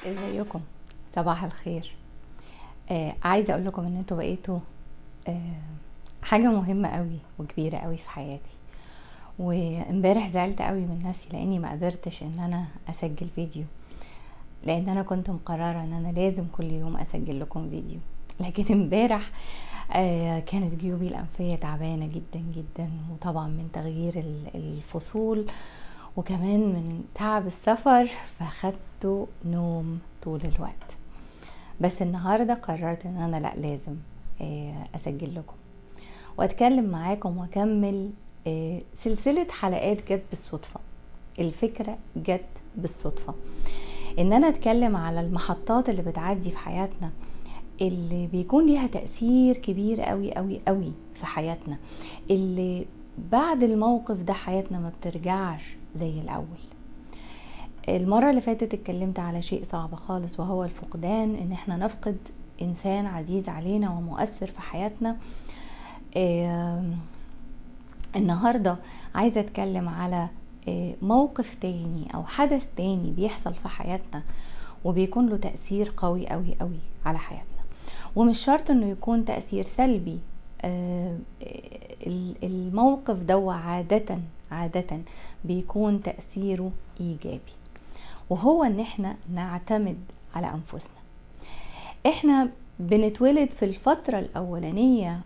ازيكم صباح الخير آه عايزه اقول لكم ان انتوا بقيتوا آه حاجه مهمه قوي وكبيره قوي في حياتي وامبارح زعلت قوي من نفسي لاني ما قدرتش ان انا اسجل فيديو لان انا كنت مقرره ان انا لازم كل يوم اسجل لكم فيديو لكن امبارح آه كانت جيوبي الانفيه تعبانه جدا جدا وطبعا من تغيير الفصول وكمان من تعب السفر فاخدت نوم طول الوقت بس النهارده قررت ان انا لا لازم اسجل لكم واتكلم معاكم واكمل سلسله حلقات جت بالصدفه الفكره جت بالصدفه ان انا اتكلم على المحطات اللي بتعدي في حياتنا اللي بيكون ليها تاثير كبير قوي قوي قوي في حياتنا اللي بعد الموقف ده حياتنا ما بترجعش زي الاول المرة اللي فاتت اتكلمت على شيء صعب خالص وهو الفقدان ان احنا نفقد انسان عزيز علينا ومؤثر في حياتنا اه النهاردة عايزة اتكلم على اه موقف تاني او حدث تاني بيحصل في حياتنا وبيكون له تأثير قوي قوي قوي على حياتنا ومش شرط انه يكون تأثير سلبي اه الموقف ده عادة عادة بيكون تأثيره إيجابي وهو إن إحنا نعتمد على أنفسنا إحنا بنتولد في الفترة الأولانية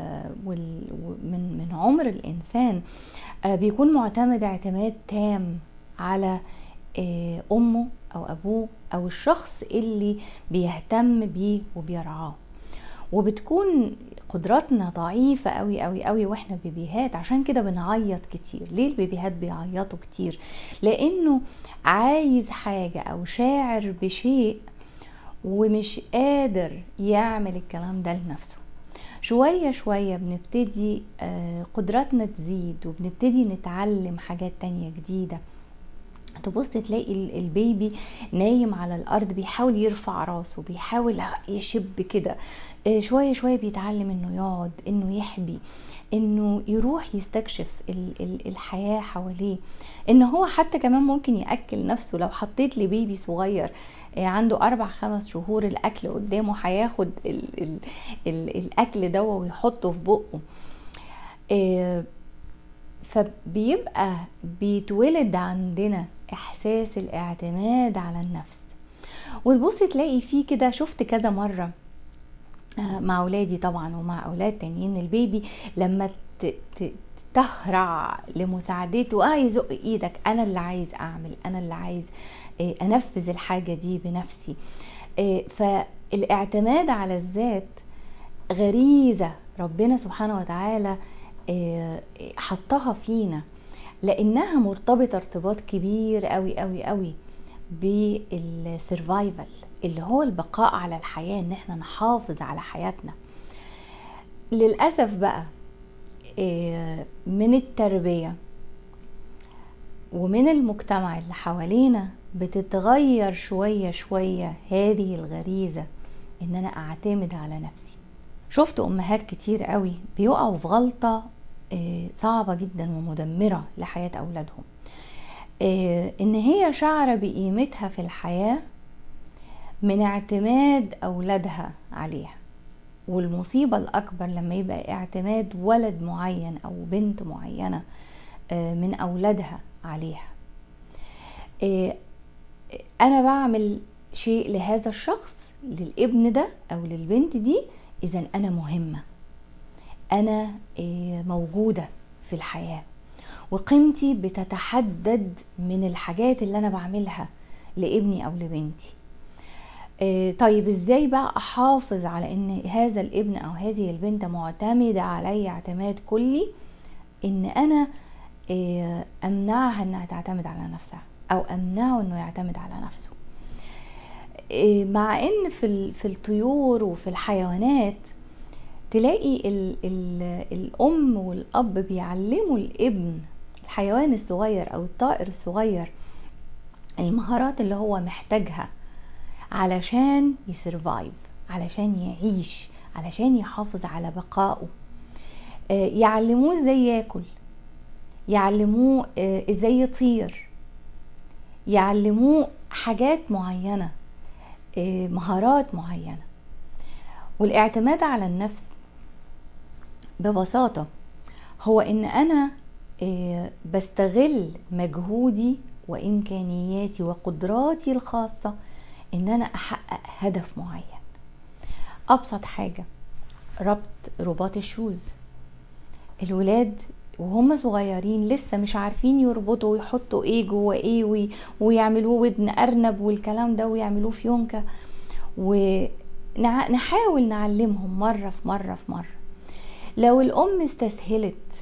من من عمر الإنسان بيكون معتمد اعتماد تام على أمه أو أبوه أو الشخص اللي بيهتم بيه وبيرعاه وبتكون قدراتنا ضعيفة قوي قوي قوي واحنا بيبيهات عشان كده بنعيط كتير ليه البيبيهات بيعيطوا كتير لانه عايز حاجة او شاعر بشيء ومش قادر يعمل الكلام ده لنفسه شوية شوية بنبتدي قدراتنا تزيد وبنبتدي نتعلم حاجات تانية جديدة تبص تلاقي البيبي نايم على الارض بيحاول يرفع راسه بيحاول يشب كده شويه شويه بيتعلم انه يقعد انه يحبي انه يروح يستكشف الحياه حواليه ان هو حتى كمان ممكن ياكل نفسه لو حطيت لبيبي صغير عنده اربع خمس شهور الاكل قدامه هياخد ال ال ال الاكل ده ويحطه في بقه فبيبقى بيتولد عندنا احساس الاعتماد على النفس وتبص تلاقي فيه كده شفت كذا مره مع اولادي طبعا ومع اولاد تانيين البيبي لما تهرع لمساعدته اه يزق ايدك انا اللي عايز اعمل انا اللي عايز انفذ الحاجه دي بنفسي فالاعتماد على الذات غريزه ربنا سبحانه وتعالى حطها فينا لانها مرتبطه ارتباط كبير قوي قوي قوي بالسرفايفل اللي هو البقاء على الحياه ان احنا نحافظ على حياتنا للاسف بقى من التربيه ومن المجتمع اللي حوالينا بتتغير شويه شويه هذه الغريزه ان انا اعتمد على نفسي شفت امهات كتير قوي بيقعوا في غلطه صعبة جدا ومدمرة لحياة أولادهم إن هي شعرة بقيمتها في الحياة من اعتماد أولادها عليها والمصيبة الأكبر لما يبقى اعتماد ولد معين أو بنت معينة من أولادها عليها أنا بعمل شيء لهذا الشخص للابن ده أو للبنت دي إذا أنا مهمة انا موجوده في الحياه وقيمتي بتتحدد من الحاجات اللي انا بعملها لابني او لبنتي طيب ازاي بقى احافظ على ان هذا الابن او هذه البنت معتمده علي اعتماد كلي ان انا امنعها انها تعتمد على نفسها او امنعه انه يعتمد على نفسه مع ان في في الطيور وفي الحيوانات تلاقي ال ال الام والاب بيعلموا الابن الحيوان الصغير او الطائر الصغير المهارات اللي هو محتاجها علشان يسرفايف علشان يعيش علشان يحافظ على بقائه يعلموه ازاي ياكل يعلموه ازاي يطير يعلموه حاجات معينة آه، مهارات معينة والاعتماد على النفس ببساطة هو ان انا آه، بستغل مجهودي وامكانياتي وقدراتي الخاصة ان انا احقق هدف معين ابسط حاجة ربط رباط الشوز الولاد وهم صغيرين لسه مش عارفين يربطوا ويحطوا ايه جوه ايه وي ويعملوه ودن ارنب والكلام ده ويعملوه فيونكة ونحاول نعلمهم مرة في مرة في مرة لو الام استسهلت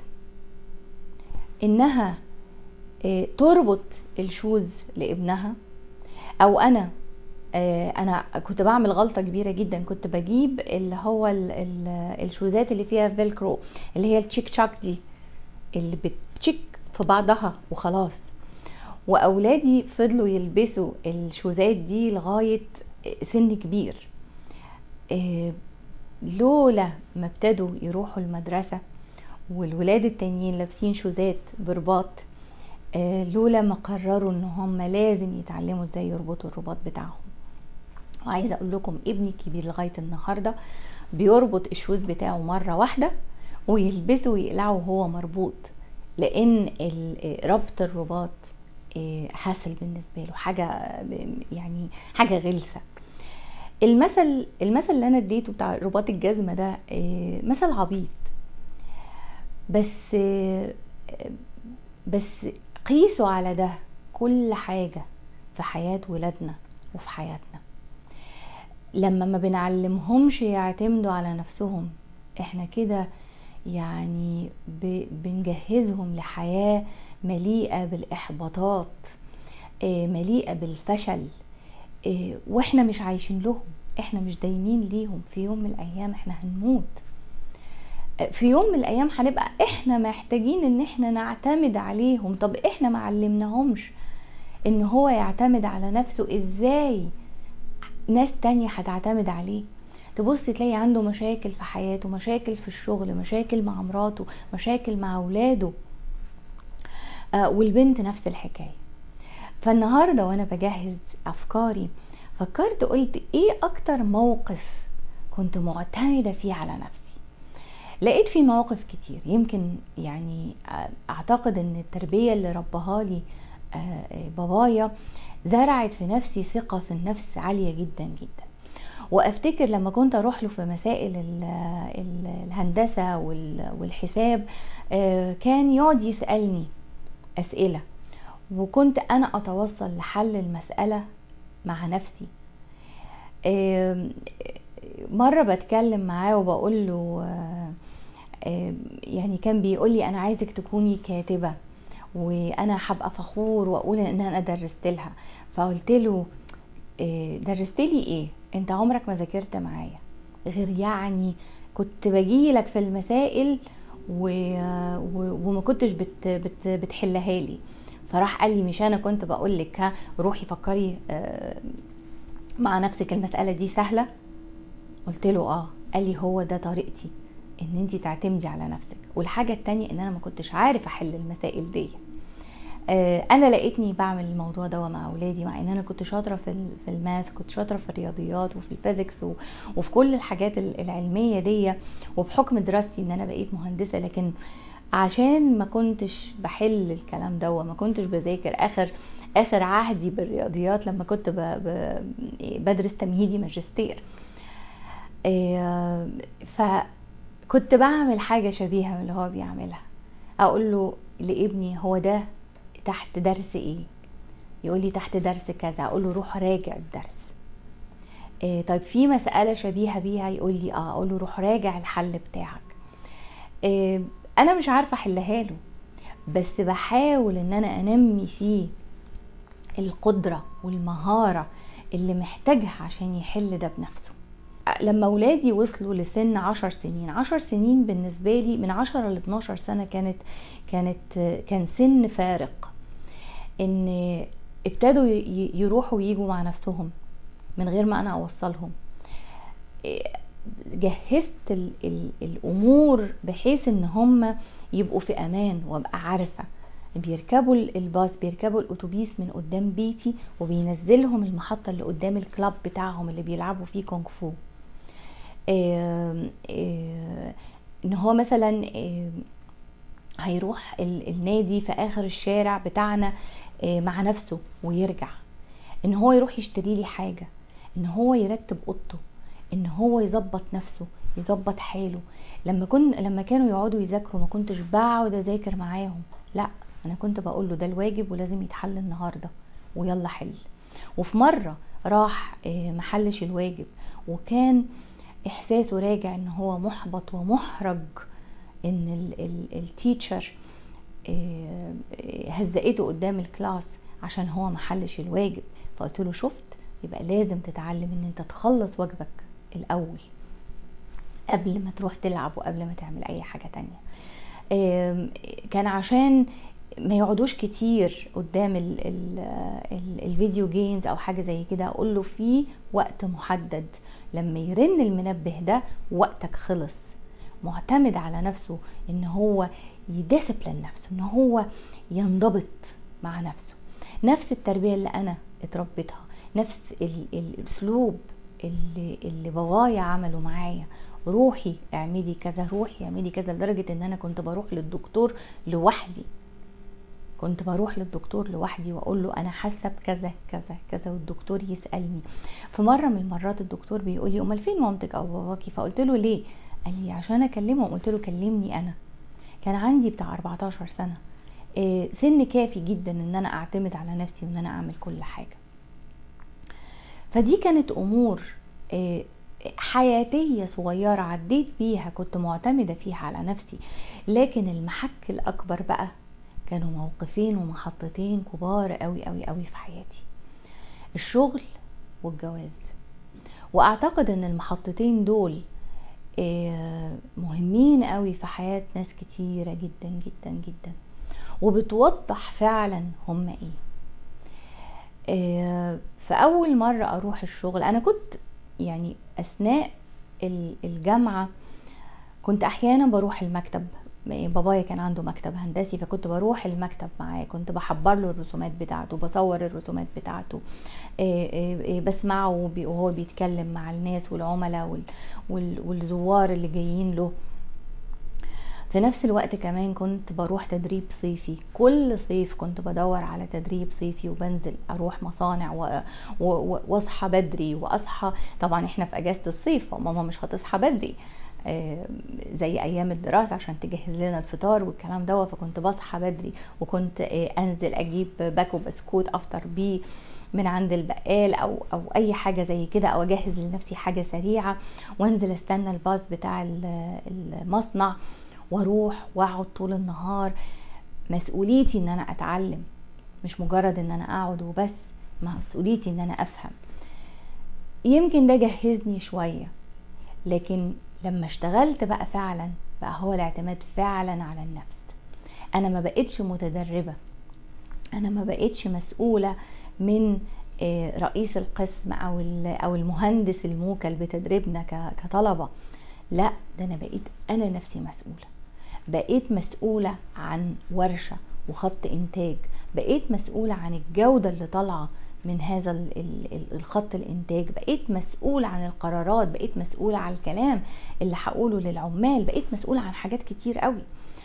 انها آه، تربط الشوز لابنها او انا آه، انا كنت بعمل غلطه كبيره جدا كنت بجيب اللي هو ال ال الشوزات اللي فيها فيلكرو اللي هي التشيك تشاك دي اللي بتشيك في بعضها وخلاص واولادي فضلوا يلبسوا الشوزات دي لغايه سن كبير آه، لولا ما ابتدوا يروحوا المدرسه والولاد التانيين لابسين شوزات برباط آه، لولا ما قرروا ان هم لازم يتعلموا ازاي يربطوا الرباط بتاعهم وعايزه اقول لكم ابني الكبير لغايه النهارده بيربط الشوز بتاعه مره واحده ويلبسه ويقلعه وهو مربوط لان ربط الرباط آه، حاسل بالنسبه له حاجه يعني حاجه غلسه المثل المثل اللي انا اديته بتاع رباط الجزمه ده آه، مثل عبيط بس آه، بس قيسوا على ده كل حاجه في حياه ولادنا وفي حياتنا لما ما بنعلمهمش يعتمدوا على نفسهم احنا كده يعني بنجهزهم لحياة مليئة بالإحباطات آه، مليئة بالفشل آه، واحنا مش عايشين لهم احنا مش دايمين ليهم في يوم من الأيام احنا هنموت آه، في يوم من الأيام هنبقى احنا محتاجين ان احنا نعتمد عليهم طب احنا معلمناهمش ان هو يعتمد على نفسه ازاي ناس تانية هتعتمد عليه تبص تلاقي عنده مشاكل في حياته مشاكل في الشغل مشاكل مع مراته مشاكل مع اولاده آه والبنت نفس الحكايه فالنهارده وانا بجهز افكاري فكرت قلت ايه اكتر موقف كنت معتمده فيه على نفسي لقيت في مواقف كتير يمكن يعني آه، اعتقد ان التربيه اللي ربها لي آه، آه، بابايا زرعت في نفسي ثقه في النفس عاليه جدا جدا وافتكر لما كنت اروح له في مسائل الهندسه والحساب آه، كان يقعد يسالني اسئله وكنت انا اتوصل لحل المساله مع نفسي مره بتكلم معاه وبقول له يعني كان بيقول لي انا عايزك تكوني كاتبه وانا هبقى فخور واقول ان انا درست لها فقلت له درست لي ايه انت عمرك ما ذاكرت معايا غير يعني كنت بجيلك في المسائل و... و... وما كنتش بت... بت... بتحلها لي فراح قال لي مش انا كنت بقول لك ها روحي فكري آه، مع نفسك المساله دي سهله قلت له اه قال لي هو ده طريقتي ان انت تعتمدي على نفسك والحاجه التانية ان انا ما كنتش عارف احل المسائل دي آه، انا لقيتني بعمل الموضوع ده مع اولادي مع ان انا كنت شاطره في في الماث كنت شاطره في الرياضيات وفي الفيزيكس وفي كل الحاجات العلميه دي وبحكم دراستي ان انا بقيت مهندسه لكن عشان ما كنتش بحل الكلام ده وما كنتش بذاكر اخر اخر عهدي بالرياضيات لما كنت بدرس تمهيدي ماجستير آه، فكنت بعمل حاجه شبيهه من اللي هو بيعملها اقول له لابني هو ده تحت درس ايه يقول لي تحت درس كذا اقول له روح راجع الدرس إيه طيب في مسألة شبيهة بيها يقول لي اه اقول له روح راجع الحل بتاعك إيه انا مش عارفة احلها له بس بحاول ان انا انمي فيه القدرة والمهارة اللي محتاجها عشان يحل ده بنفسه لما ولادي وصلوا لسن عشر سنين عشر سنين بالنسبة لي من عشرة ل 12 سنة كانت كانت كان سن فارق ان ابتدوا يروحوا ويجوا مع نفسهم من غير ما انا اوصلهم جهزت ال ال الامور بحيث ان هم يبقوا في امان وابقى عارفه بيركبوا الباص بيركبوا الاتوبيس من قدام بيتي وبينزلهم المحطه اللي قدام الكلاب بتاعهم اللي بيلعبوا فيه كونغ فو ان هو مثلا هيروح النادي في اخر الشارع بتاعنا مع نفسه ويرجع ان هو يروح يشتري لي حاجه ان هو يرتب اوضته ان هو يظبط نفسه يظبط حاله لما كن لما كانوا يقعدوا يذاكروا ما كنتش بقعد اذاكر معاهم لا انا كنت بقول له ده الواجب ولازم يتحل النهارده ويلا حل وفي مره راح محلش الواجب وكان احساسه راجع ان هو محبط ومحرج ان التيتشر هزقته قدام الكلاس عشان هو محلش الواجب فقلت له شفت يبقى لازم تتعلم ان انت تخلص واجبك الاول قبل ما تروح تلعب وقبل ما تعمل اي حاجه تانية كان عشان ما يقعدوش كتير قدام ال ال ال الفيديو جيمز او حاجه زي كده اقول له في وقت محدد لما يرن المنبه ده وقتك خلص معتمد على نفسه ان هو يديسبلين نفسه ان هو ينضبط مع نفسه نفس التربيه اللي انا اتربيتها نفس الاسلوب اللي, اللي بابايا عمله معايا روحي اعملي كذا روحي اعملي كذا لدرجه ان انا كنت بروح للدكتور لوحدي كنت بروح للدكتور لوحدي واقول له انا حاسه بكذا كذا كذا والدكتور يسالني في مره من المرات الدكتور بيقول لي امال فين مامتك او باباكي فقلت له ليه قال لي عشان اكلمهم قلت له كلمني انا كان عندي بتاع 14 سنه سن كافي جدا ان انا اعتمد على نفسي وان انا اعمل كل حاجه فدي كانت امور حياتية صغيرة عديت بيها كنت معتمدة فيها على نفسي لكن المحك الأكبر بقى كانوا موقفين ومحطتين كبار قوي قوي قوي في حياتي الشغل والجواز واعتقد ان المحطتين دول مهمين قوي في حياة ناس كتيرة جدا جدا جدا وبتوضح فعلا هم ايه فأول مرة أروح الشغل أنا كنت يعني أثناء الجامعة كنت أحيانا بروح المكتب بابايا كان عنده مكتب هندسي فكنت بروح المكتب معاه كنت بحضر له الرسومات بتاعته بصور الرسومات بتاعته بسمعه وهو بيتكلم مع الناس والعملاء والزوار اللي جايين له في نفس الوقت كمان كنت بروح تدريب صيفي كل صيف كنت بدور على تدريب صيفي وبنزل اروح مصانع واصحى بدري واصحى طبعا احنا في اجازه الصيف ماما مش هتصحى بدري زي ايام الدراسه عشان تجهز لنا الفطار والكلام ده فكنت بصحى بدري وكنت انزل اجيب باكو بسكوت افطر بيه من عند البقال او او اي حاجه زي كده او اجهز لنفسي حاجه سريعه وانزل استنى الباص بتاع المصنع واروح واقعد طول النهار مسؤوليتي ان انا اتعلم مش مجرد ان انا اقعد وبس مسؤوليتي ان انا افهم يمكن ده جهزني شويه لكن لما اشتغلت بقى فعلا بقى هو الاعتماد فعلا على النفس انا ما بقتش متدربه انا ما بقتش مسؤوله من رئيس القسم او او المهندس الموكل بتدريبنا كطلبه لا ده انا بقيت انا نفسي مسؤوله بقيت مسؤوله عن ورشه وخط انتاج بقيت مسؤوله عن الجوده اللي طالعه من هذا الخط الانتاج بقيت مسؤول عن القرارات بقيت مسؤولة عن الكلام اللي هقوله للعمال بقيت مسؤولة عن حاجات كتير قوي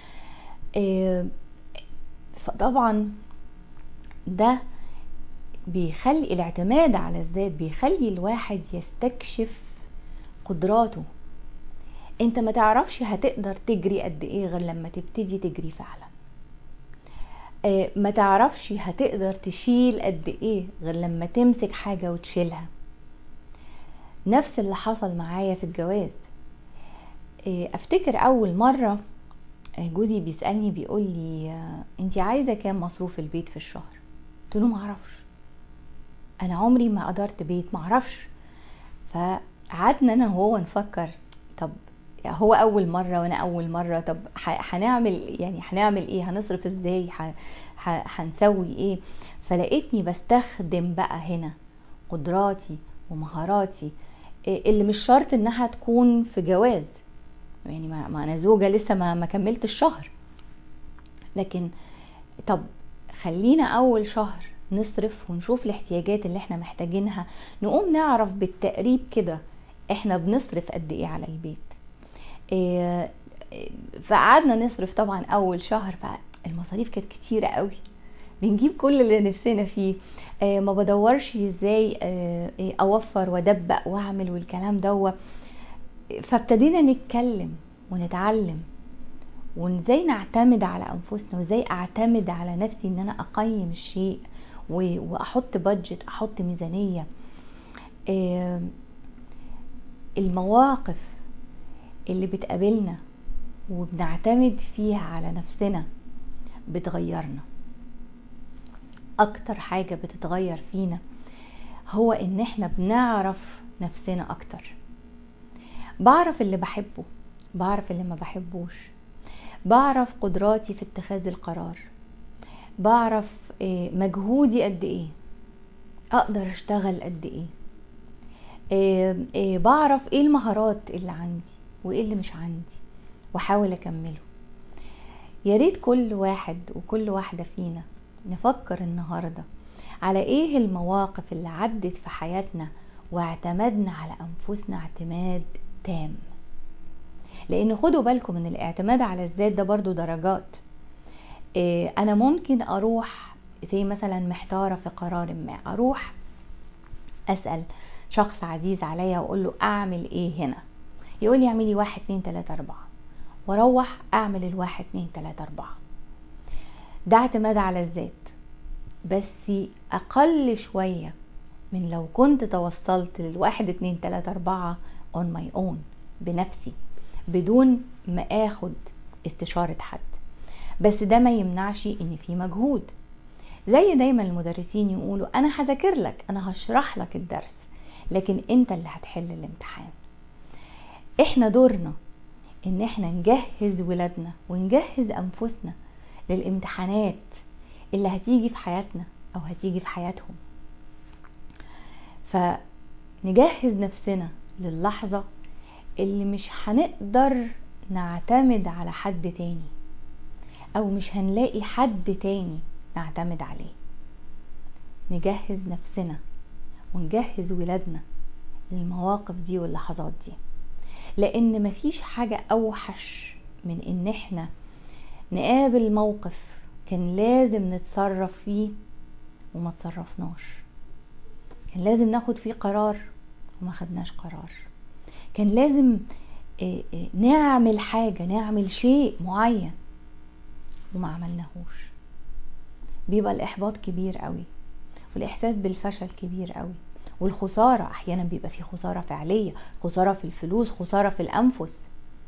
فطبعا ده بيخلي الاعتماد على الذات بيخلي الواحد يستكشف قدراته انت ما تعرفش هتقدر تجري قد ايه غير لما تبتدي تجري فعلا ما تعرفش هتقدر تشيل قد ايه غير لما تمسك حاجة وتشيلها نفس اللي حصل معايا في الجواز افتكر اول مرة جوزي بيسألني بيقول لي انت عايزة كام مصروف البيت في الشهر قلت له معرفش انا عمري ما قدرت بيت معرفش فقعدنا انا وهو نفكر طب هو اول مره وانا اول مره طب هنعمل يعني هنعمل ايه هنصرف ازاي هنسوي ايه فلقيتني بستخدم بقى هنا قدراتي ومهاراتي اللي مش شرط انها تكون في جواز يعني ما انا زوجه لسه ما ما كملت الشهر لكن طب خلينا اول شهر نصرف ونشوف الاحتياجات اللي احنا محتاجينها نقوم نعرف بالتقريب كده احنا بنصرف قد ايه على البيت إيه فقعدنا نصرف طبعا اول شهر فالمصاريف كانت كتيرة قوي بنجيب كل اللي نفسنا فيه آه ما بدورش ازاي آه اوفر وادبق واعمل والكلام دوا فابتدينا نتكلم ونتعلم وازاي نعتمد على انفسنا وازاي اعتمد على نفسي ان انا اقيم الشيء واحط بادجت احط ميزانيه آه المواقف اللي بتقابلنا وبنعتمد فيها على نفسنا بتغيرنا اكتر حاجه بتتغير فينا هو ان احنا بنعرف نفسنا اكتر بعرف اللي بحبه بعرف اللي ما بحبوش بعرف قدراتي في اتخاذ القرار بعرف مجهودي قد ايه اقدر اشتغل قد ايه بعرف ايه المهارات اللي عندي وايه اللي مش عندي واحاول اكمله يا ريت كل واحد وكل واحده فينا نفكر النهارده على ايه المواقف اللي عدت في حياتنا واعتمدنا على انفسنا اعتماد تام لان خدوا بالكم ان الاعتماد على الذات ده برضو درجات إيه انا ممكن اروح زي مثلا محتاره في قرار ما اروح اسال شخص عزيز عليا واقول له اعمل ايه هنا يقول لي اعملي واحد اتنين تلاته اربعه واروح اعمل الواحد اتنين تلاته اربعه ده اعتماد على الذات بس اقل شويه من لو كنت توصلت للواحد اتنين تلاته اربعه on my own بنفسي بدون ما اخد استشارة حد بس ده ما يمنعش ان في مجهود زي دايما المدرسين يقولوا انا هذاكر لك انا هشرح لك الدرس لكن انت اللي هتحل الامتحان احنا دورنا ان احنا نجهز ولادنا ونجهز انفسنا للامتحانات اللي هتيجي في حياتنا او هتيجي في حياتهم فنجهز نفسنا للحظة اللي مش هنقدر نعتمد على حد تاني او مش هنلاقي حد تاني نعتمد عليه نجهز نفسنا ونجهز ولادنا للمواقف دي واللحظات دي لان مفيش حاجة اوحش من ان احنا نقابل موقف كان لازم نتصرف فيه وما تصرفناش كان لازم ناخد فيه قرار وما خدناش قرار كان لازم نعمل حاجة نعمل شيء معين وما عملناهوش بيبقى الإحباط كبير قوي والإحساس بالفشل كبير قوي والخسارة أحيانا بيبقى في خسارة فعلية خسارة في الفلوس خسارة في الأنفس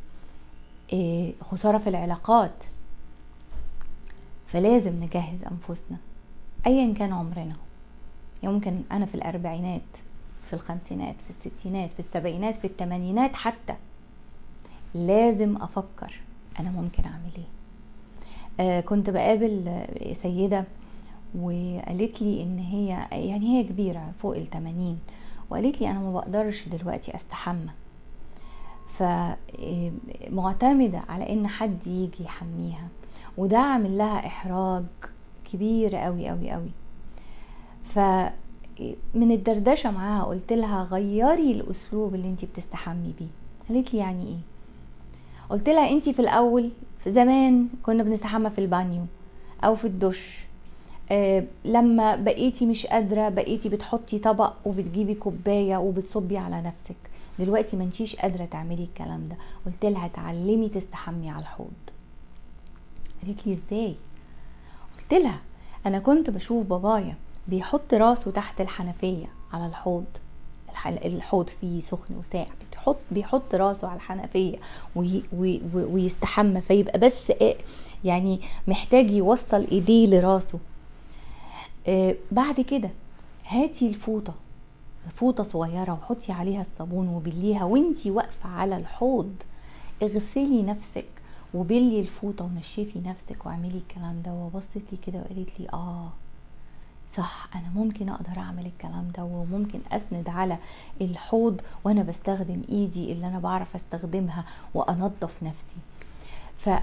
خسارة في العلاقات فلازم نجهز أنفسنا أيا كان عمرنا يمكن أنا في الأربعينات في الخمسينات في الستينات في السبعينات في الثمانينات حتى لازم افكر انا ممكن اعمل ايه آه كنت بقابل سيده وقالت لي ان هي يعني هي كبيره فوق التمانين وقالت لي انا ما بقدرش دلوقتي استحمى فمعتمدة على ان حد يجي يحميها وده عامل لها احراج كبير قوي قوي قوي ف من الدردشه معاها قلت لها غيري الاسلوب اللي انت بتستحمي بيه قالت لي يعني ايه قلت لها انت في الاول في زمان كنا بنستحمى في البانيو او في الدش آه لما بقيتي مش قادره بقيتي بتحطي طبق وبتجيبي كوبايه وبتصبي على نفسك دلوقتي ما انتيش قادره تعملي الكلام ده قلت لها اتعلمي تستحمي على الحوض قالت لي ازاي قلت لها انا كنت بشوف بابايا بيحط راسه تحت الحنفية على الحوض الحوض فيه سخن وساقع بيحط بيحط راسه على الحنفية وي وي ويستحمى فيبقى بس يعني محتاج يوصل ايديه لراسه آه بعد كده هاتي الفوطة فوطة صغيرة وحطي عليها الصابون وبليها وانتي واقفة على الحوض اغسلي نفسك وبلي الفوطة ونشفي نفسك واعملي الكلام ده وبصت لي كده وقالت لي اه صح انا ممكن اقدر اعمل الكلام ده وممكن اسند على الحوض وانا بستخدم ايدي اللي انا بعرف استخدمها وانظف نفسي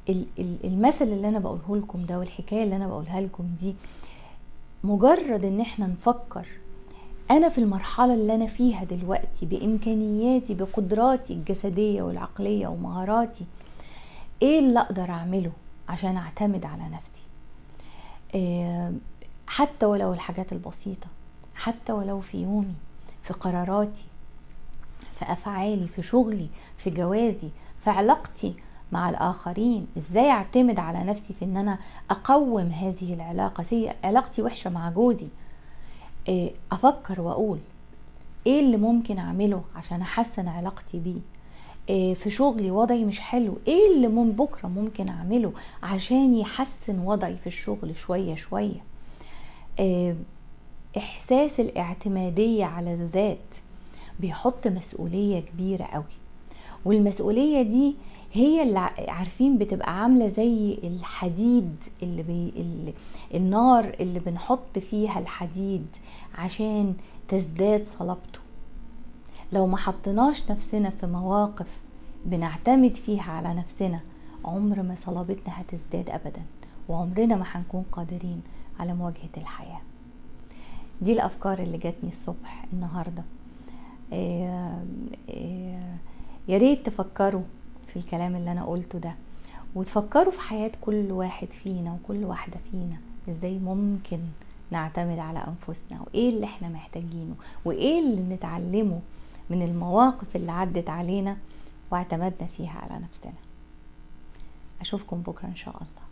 المثل اللي انا بقوله لكم ده والحكايه اللي انا بقولها لكم دي مجرد ان احنا نفكر انا في المرحله اللي انا فيها دلوقتي بامكانياتي بقدراتي الجسديه والعقليه ومهاراتي ايه اللي اقدر اعمله عشان اعتمد على نفسي آه، حتى ولو الحاجات البسيطه حتى ولو في يومي في قراراتي في افعالي في شغلي في جوازي في علاقتي مع الاخرين ازاي اعتمد على نفسي في ان انا اقوم هذه العلاقه سي علاقتي وحشه مع جوزي إيه، افكر واقول ايه اللي ممكن اعمله عشان احسن علاقتي بيه إيه، في شغلي وضعي مش حلو ايه اللي من بكره ممكن اعمله عشان يحسن وضعي في الشغل شويه شويه إيه، احساس الاعتماديه على الذات بيحط مسؤوليه كبيره قوي والمسؤوليه دي هي اللي عارفين بتبقى عامله زي الحديد اللي, بي اللي النار اللي بنحط فيها الحديد عشان تزداد صلابته لو ما حطيناش نفسنا في مواقف بنعتمد فيها على نفسنا عمر ما صلابتنا هتزداد ابدا وعمرنا ما هنكون قادرين على مواجهه الحياه دي الافكار اللي جاتني الصبح النهارده إيه إيه يا ريت تفكروا في الكلام اللي انا قلته ده وتفكروا في حياة كل واحد فينا وكل واحدة فينا ازاي ممكن نعتمد على انفسنا وايه اللي احنا محتاجينه وايه اللي نتعلمه من المواقف اللي عدت علينا واعتمدنا فيها على نفسنا اشوفكم بكره ان شاء الله